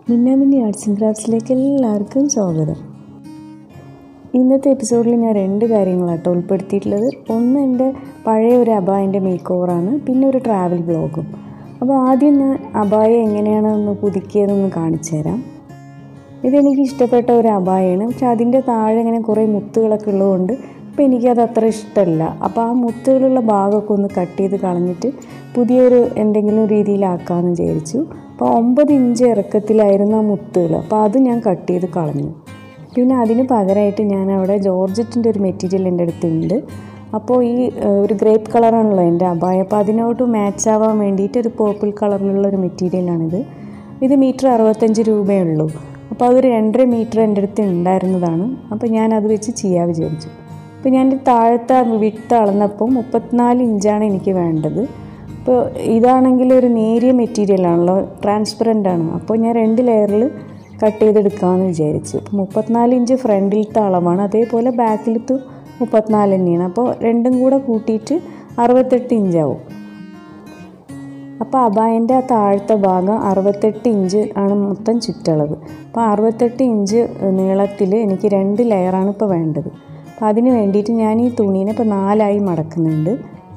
മിന്നാമിന്നി arts and ക്രാഫ്റ്റ്സിലേക്ക് എല്ലാവർക്കും സ്വാഗതം ഇന്നത്തെ എപ്പിസോഡിൽ ഞാൻ രണ്ട് കാര്യങ്ങളാട്ടോ ഉൾപ്പെടുത്തിയിട്ടുള്ളത് ഒന്ന് എൻ്റെ പഴയ ഒരു അബായൻ്റെ മേക്ക് ഓവറാണ് പിന്നെ ഒരു ട്രാവൽ ബ്ലോഗും അപ്പോൾ ആദ്യം ഞാൻ അബായ എങ്ങനെയാണെന്ന് പുതുക്കിയതെന്ന് കാണിച്ചു തരാം ഇതെനിക്ക് ഇഷ്ടപ്പെട്ട ഒരു അബായാണ് പക്ഷെ അതിൻ്റെ താഴെ ഇങ്ങനെ കുറേ മുത്തുകളൊക്കെ ഉള്ളതുകൊണ്ട് അപ്പോൾ എനിക്കത് അത്ര ഇഷ്ടമല്ല അപ്പോൾ ആ മുത്തുകളുള്ള ഭാഗമൊക്കെ ഒന്ന് കട്ട് ചെയ്ത് കളഞ്ഞിട്ട് പുതിയൊരു എന്തെങ്കിലും രീതിയിലാക്കാമെന്ന് വിചാരിച്ചു അപ്പോൾ ഒമ്പത് ഇഞ്ച് ഇറക്കത്തിലായിരുന്നു ആ മുത്തുകൾ അപ്പോൾ അത് ഞാൻ കട്ട് ചെയ്ത് കളഞ്ഞു പിന്നെ അതിന് പകരമായിട്ട് ഞാൻ അവിടെ ജോർജറ്റിൻ്റെ ഒരു മെറ്റീരിയൽ എൻ്റെ അടുത്തുണ്ട് അപ്പോൾ ഈ ഏഹ്, ഒരു ഗ്രേപ്പ് കളറാണല്ലോ എൻ്റെ അബായ അപ്പോൾ അതിനോട്ട് മാച്ച് ആവാൻ വേണ്ടിയിട്ട് ഒരു പേർപ്പിൾ കളറിലുള്ള ഒരു മെറ്റീരിയലാണിത് ഇത് മീറ്റർ അറുപത്തഞ്ച് രൂപയേ ഉള്ളൂ അപ്പോൾ അതൊരു രണ്ടര മീറ്റർ എൻ്റെ അടുത്ത് ഉണ്ടായിരുന്നതാണ് അപ്പോൾ ഞാൻ അത് വെച്ച് ചെയ്യാൻ വിചാരിച്ചു അപ്പോൾ ഞാൻ താഴത്തെ വിട്ട് അളന്നപ്പോൾ മുപ്പത്തിനാല് ഇഞ്ചാണ് എനിക്ക് വേണ്ടത് അപ്പോൾ ഇതാണെങ്കിൽ ഒരു നേരിയ മെറ്റീരിയലാണല്ലോ ട്രാൻസ്പെറൻ്റ് ആണ് അപ്പോൾ ഞാൻ രണ്ട് ലെയറിൽ കട്ട് ചെയ്തെടുക്കാമെന്ന് വിചാരിച്ചു അപ്പോൾ മുപ്പത്തിനാല് ഇഞ്ച് ഫ്രണ്ടിലത്തെ അളവാണ് അതേപോലെ ബാക്കിലത്തെ മുപ്പത്തിനാല് തന്നെയാണ് അപ്പോൾ രണ്ടും കൂടെ കൂട്ടിയിട്ട് അറുപത്തെട്ട് ഇഞ്ചാവും അപ്പോൾ അബായൻ്റെ ആ താഴത്തെ ഭാഗം അറുപത്തെട്ട് ഇഞ്ച് ആണ് മൊത്തം ചുറ്റളവ് അപ്പോൾ അറുപത്തെട്ട് ഇഞ്ച് നീളത്തിൽ എനിക്ക് രണ്ട് ലെയറാണ് ഇപ്പോൾ വേണ്ടത് അപ്പോൾ അതിന് വേണ്ടിയിട്ട് ഞാൻ ഈ തുണീനെ ഇപ്പോൾ നാലായി മടക്കുന്നുണ്ട്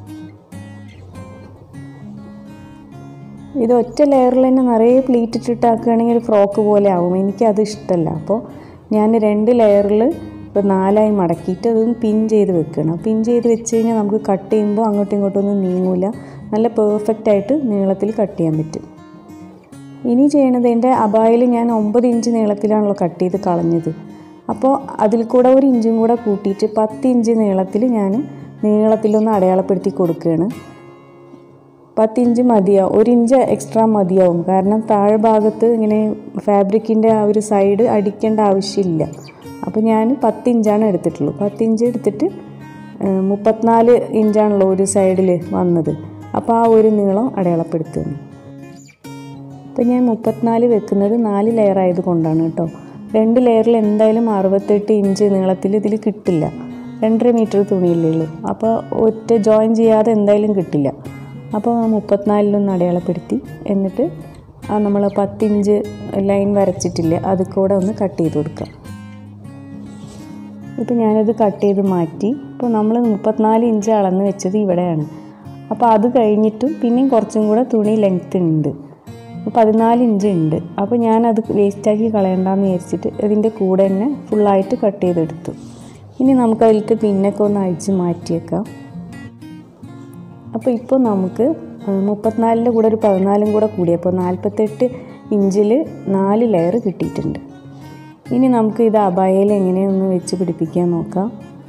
ഇത് ഒറ്റ ലെയറിൽ തന്നെ നിറയെ പ്ലീറ്റ് ഇട്ടിട്ടാക്കുകയാണെങ്കിൽ ഒരു ഫ്രോക്ക് പോലെ ആവും എനിക്കത് ഇഷ്ടമല്ല അപ്പോൾ ഞാൻ രണ്ട് ലെയറിൽ ഇപ്പോൾ നാലായി മടക്കിയിട്ട് അതൊന്ന് പിൻ ചെയ്ത് വെക്കണം പിൻ ചെയ്ത് വെച്ച് കഴിഞ്ഞാൽ നമുക്ക് കട്ട് ചെയ്യുമ്പോൾ അങ്ങോട്ടും ഇങ്ങോട്ടും ഒന്നും നീങ്ങൂല നല്ല പെർഫെക്റ്റ് ആയിട്ട് നീളത്തിൽ കട്ട് ചെയ്യാൻ പറ്റും ഇനി ചെയ്യണത് എൻ്റെ അബായിൽ ഞാൻ ഒമ്പത് ഇഞ്ച് നീളത്തിലാണല്ലോ കട്ട് ചെയ്ത് കളഞ്ഞത് അപ്പോൾ അതിൽ കൂടെ ഒരു ഇഞ്ചും കൂടെ കൂട്ടിയിട്ട് പത്ത് ഇഞ്ച് നീളത്തിൽ ഞാൻ നീളത്തിലൊന്ന് അടയാളപ്പെടുത്തി കൊടുക്കുകയാണ് പത്ത് ഇഞ്ച് മതിയാവും ഒരു ഇഞ്ച് എക്സ്ട്രാ മതിയാവും കാരണം താഴെ ഭാഗത്ത് ഇങ്ങനെ ഫാബ്രിക്കിൻ്റെ ആ ഒരു സൈഡ് അടിക്കേണ്ട ആവശ്യമില്ല അപ്പോൾ ഞാൻ പത്ത് ഇഞ്ചാണ് എടുത്തിട്ടുള്ളൂ പത്ത് ഇഞ്ച് എടുത്തിട്ട് ഏഹ്, മുപ്പത്തിനാല് ഇഞ്ചാണല്ലോ ഒരു സൈഡിൽ വന്നത് അപ്പോൾ ആ ഒരു നീളം അടയാളപ്പെടുത്തുന്നു അപ്പോൾ ഞാൻ മുപ്പത്തിനാല് വെക്കുന്നത് നാല് ലെയർ ആയതുകൊണ്ടാണ് കേട്ടോ രണ്ട് ലെയറിൽ എന്തായാലും അറുപത്തെട്ട് ഇഞ്ച് നീളത്തിൽ ഇതിൽ കിട്ടില്ല രണ്ടര മീറ്റർ തുണിയല്ലേ ഉള്ളൂ അപ്പോൾ ഒറ്റ ജോയിൻ ചെയ്യാതെ എന്തായാലും കിട്ടില്ല അപ്പോൾ മുപ്പത്തിനാലിലൊന്ന് അടയാളപ്പെടുത്തി എന്നിട്ട് ആ നമ്മൾ പത്തിഞ്ച് ലൈൻ വരച്ചിട്ടില്ല അത് കൂടെ ഒന്ന് കട്ട് ചെയ്ത് കൊടുക്കാം ഇപ്പോൾ ഞാനത് കട്ട് ചെയ്ത് മാറ്റി ഇപ്പോൾ നമ്മൾ മുപ്പത്തിനാല് ഇഞ്ച് അളന്ന് വെച്ചത് ഇവിടെയാണ് അപ്പോൾ അത് കഴിഞ്ഞിട്ടും പിന്നെയും കുറച്ചും കൂടെ തുണി ലെങ്ത് ഉണ്ട് അപ്പോൾ പതിനാല് ഇഞ്ച് ഉണ്ട് അപ്പോൾ ഞാനത് വേസ്റ്റാക്കി കളയണ്ടെന്ന് വിചാരിച്ചിട്ട് ഇതിൻ്റെ കൂടെ തന്നെ ഫുള്ളായിട്ട് കട്ട് ചെയ്തെടുത്തു ഇനി നമുക്ക് അതിലത്തെ പിന്നൊക്കെ ഒന്ന് അഴിച്ച് മാറ്റിയേക്കാം അപ്പോൾ ഇപ്പോൾ നമുക്ക് മുപ്പത്തിനാലിൻ്റെ കൂടെ ഒരു പതിനാലും കൂടെ കൂടിയപ്പോൾ നാൽപ്പത്തെട്ട് ഇഞ്ചിൽ നാല് ലെയർ കിട്ടിയിട്ടുണ്ട് ഇനി നമുക്ക് ഇത് അബായയിൽ എങ്ങനെയൊന്ന് വെച്ച് പിടിപ്പിക്കാൻ നോക്കാം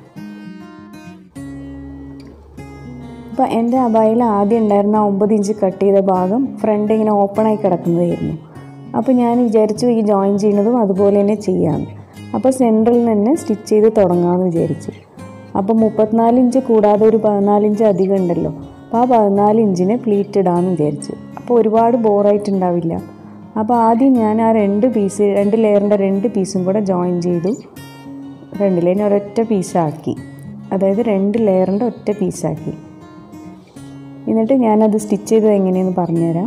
അപ്പോൾ എൻ്റെ അബായയിൽ ആദ്യം ഉണ്ടായിരുന്ന ആ ഒമ്പത് ഇഞ്ച് കട്ട് ചെയ്ത ഭാഗം ഫ്രണ്ട് ഇങ്ങനെ ഓപ്പണായി കിടക്കുന്നതായിരുന്നു അപ്പോൾ ഞാൻ വിചാരിച്ചു ഈ ജോയിൻ ചെയ്യുന്നതും അതുപോലെ തന്നെ ചെയ്യാമെന്ന് അപ്പോൾ സെൻട്രലിൽ തന്നെ സ്റ്റിച്ച് ചെയ്ത് തുടങ്ങാമെന്ന് വിചാരിച്ചു അപ്പോൾ മുപ്പത്തിനാല് ഇഞ്ച് കൂടാതെ ഒരു പതിനാല് ഇഞ്ച് അധികം ഉണ്ടല്ലോ അപ്പോൾ ആ പതിനാല് ഇഞ്ചിന് പ്ലീറ്റ് ഇടാമെന്ന് വിചാരിച്ചു അപ്പോൾ ഒരുപാട് ബോറായിട്ടുണ്ടാവില്ല അപ്പോൾ ആദ്യം ഞാൻ ആ രണ്ട് പീസ് രണ്ട് ലെയറിൻ്റെ രണ്ട് പീസും കൂടെ ജോയിൻ ചെയ്തു രണ്ട് ലൈൻ ഒരൊറ്റ പീസാക്കി അതായത് രണ്ട് ലെയറിൻ്റെ ഒറ്റ പീസാക്കി എന്നിട്ട് ഞാനത് സ്റ്റിച്ച് ചെയ്തത് എങ്ങനെയെന്ന് പറഞ്ഞുതരാം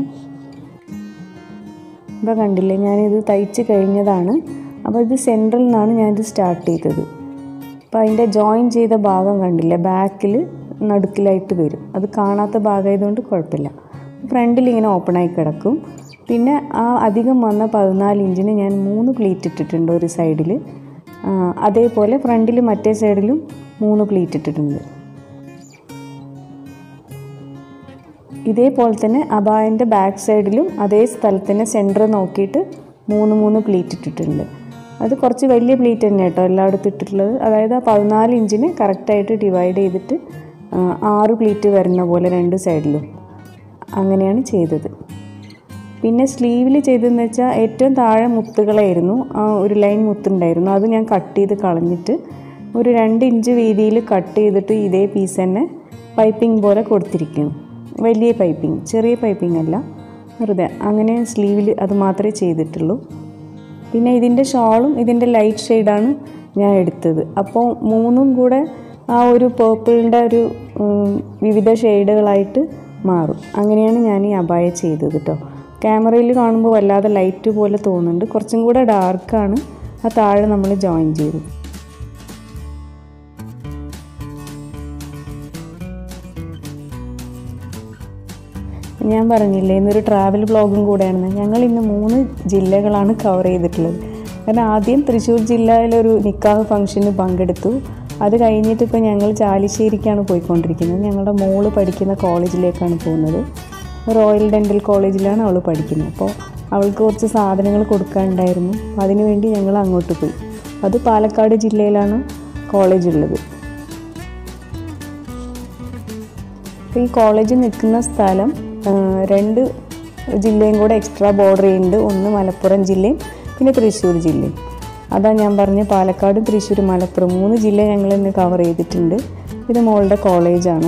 ഇപ്പോൾ കണ്ടില്ലേ ഞാനിത് തയ്ച്ച് കഴിഞ്ഞതാണ് അപ്പോൾ ഇത് സെൻട്രലിൽ നിന്നാണ് ഞാനിത് സ്റ്റാർട്ട് ചെയ്തത് അപ്പോൾ അതിൻ്റെ ജോയിൻ ചെയ്ത ഭാഗം കണ്ടില്ലേ ബാക്കിൽ നടുക്കിലായിട്ട് വരും അത് കാണാത്ത ഭാഗമായതുകൊണ്ട് കുഴപ്പമില്ല ഫ്രണ്ടിൽ ഇങ്ങനെ ഓപ്പണായി കിടക്കും പിന്നെ ആ അധികം വന്ന പതിനാല് ഇഞ്ചിന് ഞാൻ മൂന്ന് പ്ലീറ്റ് ഇട്ടിട്ടുണ്ട് ഒരു സൈഡിൽ അതേപോലെ ഫ്രണ്ടിൽ മറ്റേ സൈഡിലും മൂന്ന് പ്ലീറ്റ് ഇട്ടിട്ടുണ്ട് ഇതേപോലെ തന്നെ അബായൻ്റെ ബാക്ക് സൈഡിലും അതേ സ്ഥലത്ത് തന്നെ സെൻറ്റർ നോക്കിയിട്ട് മൂന്ന് മൂന്ന് പ്ലീറ്റ് ഇട്ടിട്ടുണ്ട് അത് കുറച്ച് വലിയ പ്ലീറ്റ് തന്നെ കേട്ടോ എല്ലായിടത്തും ഇട്ടിട്ടുള്ളത് അതായത് ആ പതിനാല് ഇഞ്ചിന് കറക്റ്റായിട്ട് ഡിവൈഡ് ചെയ്തിട്ട് ആ, ആറ് പ്ലീറ്റ് വരുന്ന പോലെ രണ്ട് സൈഡിലും അങ്ങനെയാണ് ചെയ്തത് പിന്നെ സ്ലീവിൽ ചെയ്തതെന്ന് വെച്ചാൽ ഏറ്റവും താഴെ മുത്തുകളായിരുന്നു ആ ഒരു ലൈൻ മുത്തുണ്ടായിരുന്നു അത് ഞാൻ കട്ട് ചെയ്ത് കളഞ്ഞിട്ട് ഒരു രണ്ട് ഇഞ്ച് വീതിയിൽ കട്ട് ചെയ്തിട്ട് ഇതേ പീസ് തന്നെ പൈപ്പിംഗ് പോലെ കൊടുത്തിരിക്കുന്നു വലിയ പൈപ്പിംഗ് ചെറിയ പൈപ്പിംഗ് അല്ല വെറുതെ അങ്ങനെ സ്ലീവിൽ അത് മാത്രമേ ചെയ്തിട്ടുള്ളൂ പിന്നെ ഇതിൻ്റെ ഷോളും ഇതിൻ്റെ ലൈറ്റ് ഷെയ്ഡാണ് ഞാൻ എടുത്തത് അപ്പോൾ മൂന്നും കൂടെ ആ ഒരു പേർപ്പിളിൻ്റെ ഒരു ഉം, വിവിധ ഷെയ്ഡുകളായിട്ട് മാറും അങ്ങനെയാണ് ഞാൻ ഈ അബായ ചെയ്തത് കേട്ടോ ക്യാമറയിൽ കാണുമ്പോൾ വല്ലാതെ ലൈറ്റ് പോലെ തോന്നുന്നുണ്ട് കുറച്ചും കൂടെ ഡാർക്കാണ് ആ താഴെ നമ്മൾ ജോയിൻ ചെയ്തു ഞാൻ പറഞ്ഞില്ലേ ഇന്നൊരു ട്രാവൽ ബ്ലോഗും കൂടെയാണ് ഞങ്ങൾ ഇന്ന് മൂന്ന് ജില്ലകളാണ് കവർ ചെയ്തിട്ടുള്ളത് കാരണം ആദ്യം തൃശ്ശൂർ ജില്ലയിലൊരു നിക്കാഹ് ഫംഗ്ഷന് പങ്കെടുത്തു അത് കഴിഞ്ഞിട്ട് ഇപ്പോൾ ഞങ്ങൾ ചാലിശ്ശേരിക്കാണ് പോയിക്കൊണ്ടിരിക്കുന്നത് ഞങ്ങളുടെ മോള് പഠിക്കുന്ന കോളേജിലേക്കാണ് പോകുന്നത് റോയൽ ഡെൻ്റൽ കോളേജിലാണ് അവൾ പഠിക്കുന്നത് അപ്പോൾ അവൾക്ക് കുറച്ച് സാധനങ്ങൾ കൊടുക്കാനുണ്ടായിരുന്നു അതിനുവേണ്ടി ഞങ്ങൾ അങ്ങോട്ട് പോയി അത് പാലക്കാട് ജില്ലയിലാണ് കോളേജ് ഉള്ളത് അപ്പോൾ ഈ കോളേജ് നിൽക്കുന്ന സ്ഥലം ആ, രണ്ട് ജില്ലയും കൂടെ എക്സ്ട്രാ ബോർഡർ ചെയ്യുന്നുണ്ട് ഒന്ന് മലപ്പുറം ജില്ലയും പിന്നെ തൃശ്ശൂർ ജില്ലയും അതാ ഞാൻ പറഞ്ഞ പാലക്കാട് തൃശ്ശൂർ മലപ്പുറം മൂന്ന് ജില്ല ഞങ്ങൾ ഇന്ന് കവർ ചെയ്തിട്ടുണ്ട് ഇത് മോളുടെ കോളേജാണ്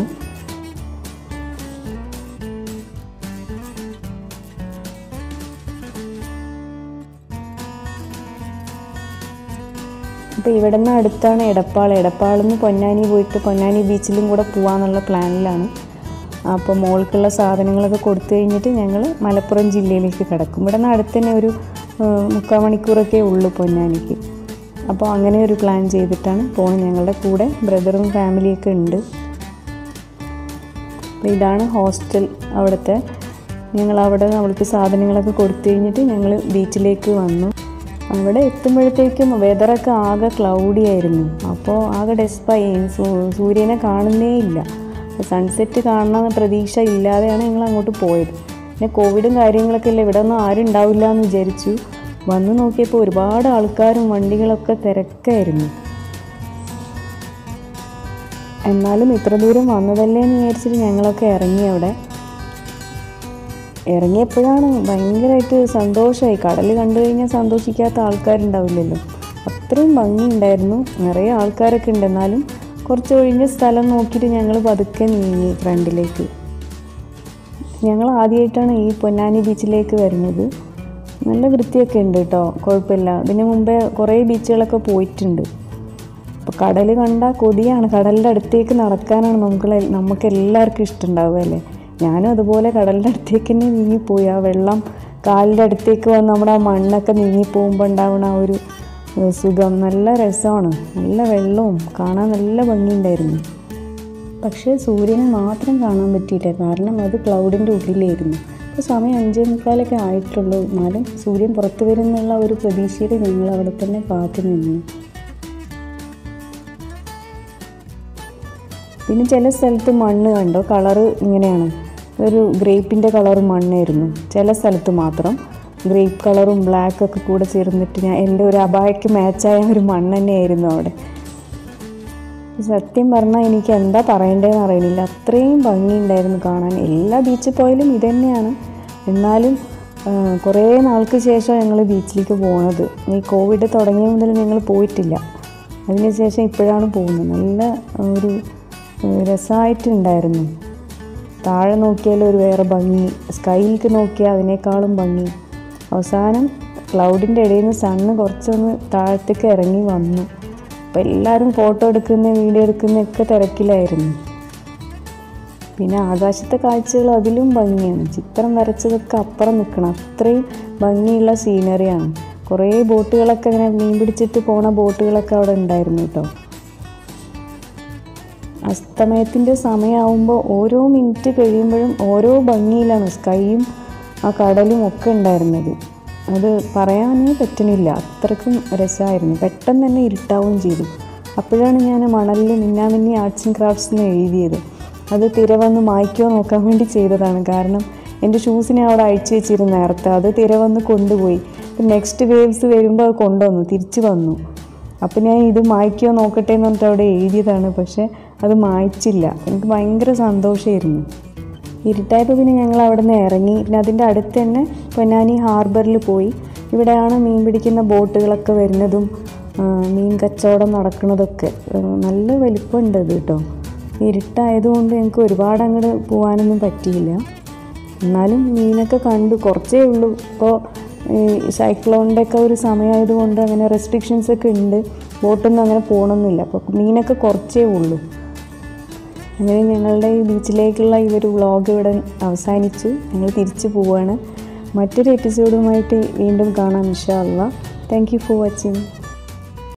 അപ്പോൾ ഇവിടെ നിന്ന് അടുത്താണ് എടപ്പാൾ എടപ്പാളിൽ നിന്ന് പൊന്നാനി പോയിട്ട് പൊന്നാനി ബീച്ചിലും കൂടെ പോകാമെന്നുള്ള പ്ലാനിലാണ് അപ്പോൾ മോൾക്കുള്ള സാധനങ്ങളൊക്കെ കൊടുത്തു കഴിഞ്ഞിട്ട് ഞങ്ങൾ മലപ്പുറം ജില്ലയിലേക്ക് കിടക്കും ഇവിടെ നിന്ന് അടുത്ത് തന്നെ ഒരു ആ, മുക്കാൽ മണിക്കൂറൊക്കെ ഉള്ളൂ പൊന്നാനിക്ക് അപ്പോൾ അങ്ങനെ ഒരു പ്ലാൻ ചെയ്തിട്ടാണ് പോകുന്നത് ഞങ്ങളുടെ കൂടെ ബ്രദറും ഫാമിലിയൊക്കെ ഉണ്ട് അപ്പോൾ ഇതാണ് ഹോസ്റ്റൽ അവിടുത്തെ ഞങ്ങൾ അവിടെ അവൾക്ക് സാധനങ്ങളൊക്കെ കൊടുത്തു കഴിഞ്ഞിട്ട് ഞങ്ങൾ ബീച്ചിലേക്ക് വന്നു അവിടെ എത്തുമ്പോഴത്തേക്കും വെതറൊക്കെ ആകെ ക്ലൗഡി ആയിരുന്നു അപ്പോൾ ആകെ ഡെസ്പായി സൂ- സൂര്യനെ കാണുന്നേ ഇല്ല സൺസെറ്റ് കാണണമെന്ന പ്രതീക്ഷ ഇല്ലാതെയാണ് ഞങ്ങൾ അങ്ങോട്ട് പോയത് പിന്നെ കോവിഡും കാര്യങ്ങളൊക്കെ അല്ലേ ഇവിടെ ഒന്നും ആരും ഉണ്ടാവില്ല എന്ന് വിചാരിച്ചു വന്ന് നോക്കിയപ്പോൾ ഒരുപാട് ആൾക്കാരും വണ്ടികളൊക്കെ തിരക്കായിരുന്നു എന്നാലും ഇത്ര ദൂരം വന്നതല്ലേ എന്ന് വിചാരിച്ചിട്ട് ഞങ്ങളൊക്കെ ഇറങ്ങി അവിടെ ഇറങ്ങിയപ്പോഴാണ് ഭയങ്കരമായിട്ട് സന്തോഷമായി കടൽ കണ്ടു കഴിഞ്ഞാൽ സന്തോഷിക്കാത്ത ആൾക്കാരുണ്ടാവില്ലല്ലോ അത്രയും ഭംഗിയുണ്ടായിരുന്നു നിറയെ ആൾക്കാരൊക്കെ ഉണ്ട് എന്നാലും കുറച്ച് ഒഴിഞ്ഞ സ്ഥലം നോക്കിയിട്ട് ഞങ്ങൾ പതുക്കെ നീങ്ങി ഫ്രണ്ടിലേക്ക് ഞങ്ങൾ ആദ്യമായിട്ടാണ് ഈ പൊന്നാനി ബീച്ചിലേക്ക് വരുന്നത് നല്ല വൃത്തിയൊക്കെ ഉണ്ട് കേട്ടോ കുഴപ്പമില്ല ഇതിന് മുമ്പേ കുറേ ബീച്ചുകളൊക്കെ പോയിട്ടുണ്ട് അപ്പോൾ കടൽ കണ്ടാൽ കൊതിയാണ് കടലിൻ്റെ അടുത്തേക്ക് നടക്കാനാണ് നമുക്ക് നമുക്ക് എല്ലാവർക്കും ഇഷ്ടമുണ്ടാവുക അല്ലേ ഞാനും അതുപോലെ കടലിൻ്റെ അടുത്തേക്ക് തന്നെ നീങ്ങിപ്പോയി ആ വെള്ളം കാലിൻ്റെ അടുത്തേക്ക് വന്ന് നമ്മുടെ ആ മണ്ണൊക്കെ നീങ്ങിപ്പോകുമ്പോൾ ഉണ്ടാവുന്ന ആ ഒരു ഏഹ്, സുഖം നല്ല രസമാണ് നല്ല വെള്ളവും കാണാൻ നല്ല ഭംഗിയുണ്ടായിരുന്നു പക്ഷേ സൂര്യനെ മാത്രം കാണാൻ പറ്റിയില്ല കാരണം അത് ക്ലൗഡിൻ്റെ ഉള്ളിലായിരുന്നു ഇപ്പോൾ സമയം അഞ്ചേ മുക്കാലൊക്കെ ആയിട്ടുള്ളൂ എന്നാലും സൂര്യൻ പുറത്തു വരുന്നുള്ള ഒരു പ്രതീക്ഷയിൽ ഞങ്ങൾ അവിടെ തന്നെ കാത്തു നിന്നു പിന്നെ ചില സ്ഥലത്ത് മണ്ണ് കണ്ടോ കളറ് ഇങ്ങനെയാണ് ഒരു ഗ്രേപ്പിൻ്റെ കളർ മണ്ണായിരുന്നു ചില സ്ഥലത്ത് മാത്രം ഗ്രേപ്പ് കളറും ബ്ലാക്ക് ഒക്കെ കൂടെ ചേർന്നിട്ട് ഞാൻ എൻ്റെ ഒരു അബായക്ക് മാച്ചായ ഒരു മണ്ണ് തന്നെയായിരുന്നു അവിടെ സത്യം പറഞ്ഞാൽ എനിക്ക് എന്താ പറയേണ്ടതെന്ന് അറിയണില്ല അത്രയും ഭംഗിയുണ്ടായിരുന്നു കാണാൻ എല്ലാ ബീച്ചിൽ പോയാലും ഇതന്നെയാണ് എന്നാലും ആ, കുറേ നാൾക്ക് ശേഷം ഞങ്ങൾ ബീച്ചിലേക്ക് പോകുന്നത് ഈ കോവിഡ് തുടങ്ങിയ മുതൽ ഞങ്ങൾ പോയിട്ടില്ല അതിനുശേഷം ഇപ്പോഴാണ് പോകുന്നത് നല്ല ഒരു രസമായിട്ടുണ്ടായിരുന്നു താഴെ നോക്കിയാൽ ഒരു വേറെ ഭംഗി സ്കൈയിലേക്ക് നോക്കിയാൽ അതിനേക്കാളും ഭംഗി അവസാനം ക്ലൗഡിൻ്റെ ഇടയിൽ നിന്ന് സണ്ണ് കുറച്ചൊന്ന് താഴത്തേക്ക് ഇറങ്ങി വന്നു അപ്പോൾ എല്ലാവരും ഫോട്ടോ എടുക്കുന്ന വീഡിയോ എടുക്കുന്നതൊക്കെ തിരക്കിലായിരുന്നു പിന്നെ ആകാശത്തെ കാഴ്ചകൾ അതിലും ഭംഗിയാണ് ചിത്രം വരച്ചതൊക്കെ അപ്പുറം നിൽക്കണം അത്രയും ഭംഗിയുള്ള സീനറിയാണ് കുറേ ബോട്ടുകളൊക്കെ ഇങ്ങനെ മീൻ പിടിച്ചിട്ട് പോണ ബോട്ടുകളൊക്കെ അവിടെ ഉണ്ടായിരുന്നു കേട്ടോ അസ്തമയത്തിൻ്റെ സമയമാകുമ്പോൾ ഓരോ മിനിറ്റ് കഴിയുമ്പോഴും ഓരോ ഭംഗിയിലാണ് സ്കൈയും ആ കടലും ഒക്കെ ഉണ്ടായിരുന്നത് അത് പറയാനേ പറ്റണില്ല അത്രക്കും രസമായിരുന്നു പെട്ടെന്ന് തന്നെ ഇരുട്ടാവുകയും ചെയ്തു അപ്പോഴാണ് ഞാൻ മണലിൽ മിന്നാമിന്നി ആർട്സ് ആൻഡ് ക്രാഫ്റ്റ്സ് എന്ന് എഴുതിയത് അത് തിര വന്ന് മായ്ക്കോ നോക്കാൻ വേണ്ടി ചെയ്തതാണ് കാരണം എൻ്റെ ഷൂസിനെ അവിടെ അഴിച്ചു വെച്ചിരുന്നു നേരത്തെ അത് തിര വന്ന് കൊണ്ടുപോയി നെക്സ്റ്റ് വേവ്സ് വരുമ്പോൾ അത് കൊണ്ടുവന്നു തിരിച്ചു വന്നു അപ്പം ഞാൻ ഇത് മായ്ക്കോ നോക്കട്ടെ എന്ന് പറഞ്ഞിട്ട് അവിടെ എഴുതിയതാണ് പക്ഷേ അത് മായ്ച്ചില്ല എനിക്ക് ഭയങ്കര സന്തോഷമായിരുന്നു ഇരുട്ടായപ്പോൾ പിന്നെ ഞങ്ങൾ അവിടെ നിന്ന് ഇറങ്ങി പിന്നെ അതിൻ്റെ അടുത്ത് തന്നെ പൊന്നാനി ഹാർബറിൽ പോയി ഇവിടെയാണ് മീൻ പിടിക്കുന്ന ബോട്ടുകളൊക്കെ വരുന്നതും ആ, മീൻ കച്ചവടം നടക്കുന്നതൊക്കെ ആ, നല്ല വലിപ്പമുണ്ട് ഇത് കേട്ടോ ഇരുട്ടായതുകൊണ്ട് ഞങ്ങൾക്ക് ഒരുപാട് അങ്ങോട്ട് പോകാനൊന്നും പറ്റിയില്ല എന്നാലും മീനൊക്കെ കണ്ടു കുറച്ചേ ഉള്ളൂ ഇപ്പോൾ ഈ സൈക്ലോണിൻ്റെ ഒക്കെ ഒരു സമയമായതുകൊണ്ട് അങ്ങനെ റെസ്ട്രിക്ഷൻസ് ഒക്കെ ഉണ്ട് ബോട്ടൊന്നും അങ്ങനെ പോകണമെന്നില്ല അപ്പോൾ മീനൊക്കെ കുറച്ചേ ഉള്ളൂ അങ്ങനെ ഞങ്ങളുടെ ഈ ബീച്ചിലേക്കുള്ള ഈ ഒരു വ്ളോഗ് ഇവിടെ അവസാനിച്ചു ഞങ്ങൾ തിരിച്ചു പോവുകയാണ് മറ്റൊരു എപ്പിസോഡുമായിട്ട് വീണ്ടും കാണാം ഇൻഷാ അല്ലാ താങ്ക് യു ഫോർ വാച്ചിങ്